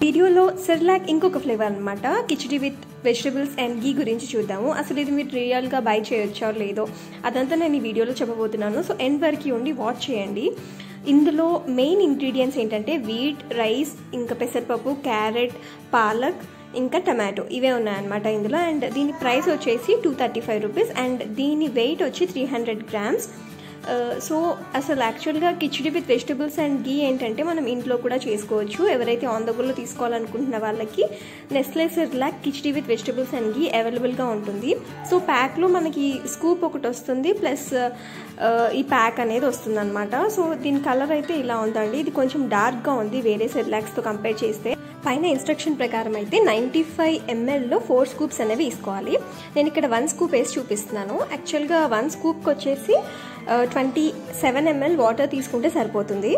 వీడియోలో సెర్లాక్ ఇంకొక ఫ్లేవర్ అనమాట khichdi with vegetables and ghee గురించి చూద్దాము అసలు ఇది మీరు రియల్గా బై చేయొచ్చో లేదో అదంతా నేను ఈ వీడియోలో చెప్పబోతున్నాను సో ఎండ్ వరకు ఉండి వాచ్ చేయండి ఇందులో మెయిన్ ఇంగ్రీడియంట్స్ ఏంటంటే వీట్ రైస్ ఇంకా పెసరపప్పు క్యారెట్ పాలక్ ఇంకా టమాటో ఇవే ఉన్నాయన్నమాట ఇందులో అండ్ దీని ప్రైస్ వచ్చేసి two thirty five rupees and దీని వెయిట్ వచ్చి త్రీ హండ్రెడ్ గ్రామ్స్ సో అసలు యాక్చువల్గా khichdi with vegetables and ghee ఏంటంటే మనం ఇంట్లో కూడా చేసుకోవచ్చు ఎవరైతే ఆన్ ద గోలో తీసుకోవాలనుకుంటున్న వాళ్ళకి Nestle Cerelac khichdi with vegetables and ghee అవైలబుల్గా ఉంటుంది సో ప్యాక్లో మనకి స్కూప్ ఒకటి వస్తుంది ప్లస్ ఈ ప్యాక్ అనేది వస్తుంది అనమాట సో దీని కలర్ అయితే ఇలా ఉందండి ఇది కొంచెం డార్క్గా ఉంది వేరే సెర్లాక్స్తో కంపేర్ చేస్తే పైన ఇన్స్ట్రక్షన్ ప్రకారం అయితే నైంటీ ఫైవ్ ఎంఎల్లో ఫోర్ స్కూప్స్ అనేవి తీసుకోవాలి నేను ఇక్కడ వన్ స్కూప్ వేసి చూపిస్తున్నాను యాక్చువల్గా వన్ స్కూప్కి వచ్చేసి ట్వంటీ సెవెన్ ఎంఎల్ వాటర్ తీసుకుంటే సరిపోతుంది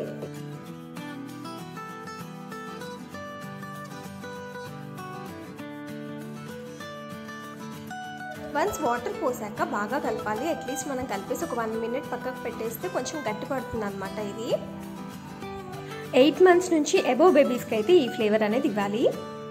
వన్స్ వాటర్ పోసాక బాగా కలపాలి అట్లీస్ట్ మనం కలిపేసి ఒక వన్ మినిట్ పక్కకు పెట్టేస్తే కొంచెం గట్టి పడుతుంది అనమాట ఇది ఎయిట్ మంత్స్ నుంచి ఎబో బేబీస్కి అయితే ఈ ఫ్లేవర్ అనేది ఇవ్వాలి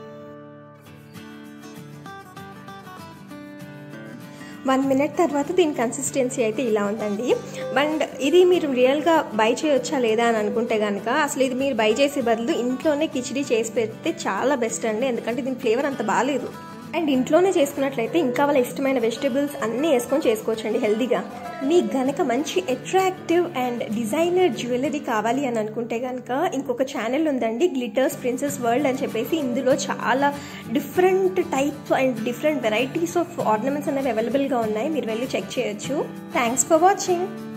వన్ మినిట్ తర్వాత దీని కన్సిస్టెన్సీ అయితే ఇలా ఉందండి అండ్ ఇది మీరు రియల్గా బై చేయొచ్చా లేదా అని అనుకుంటే కనుక అసలు ఇది మీరు బై చేసే బదులు ఇంట్లోనే కిచిడి చేసి పెడితే చాలా బెస్ట్ అండి ఎందుకంటే దీని ఫ్లేవర్ అంత బాగాలేదు అండ్ ఇంట్లోనే చేసుకున్నట్లయితే ఇంకా వాళ్ళ ఇష్టమైన వెజిటబుల్స్ అన్నీ వేసుకొని చేసుకోవచ్చు అండి హెల్దీగా మీకు గనక మంచి అట్రాక్టివ్ అండ్ డిజైనర్ జ్యువెలరీ కావాలి అని అనుకుంటే కనుక ఇంకొక ఛానల్ ఉందండి గ్లిటర్స్ ప్రిన్సెస్ వరల్డ్ అని చెప్పేసి ఇందులో చాలా different types and different varieties of ornaments అనేవి అవైలబుల్గా ఉన్నాయి మీరు వెళ్ళి చెక్ చేయొచ్చు థ్యాంక్స్ ఫర్ వాచింగ్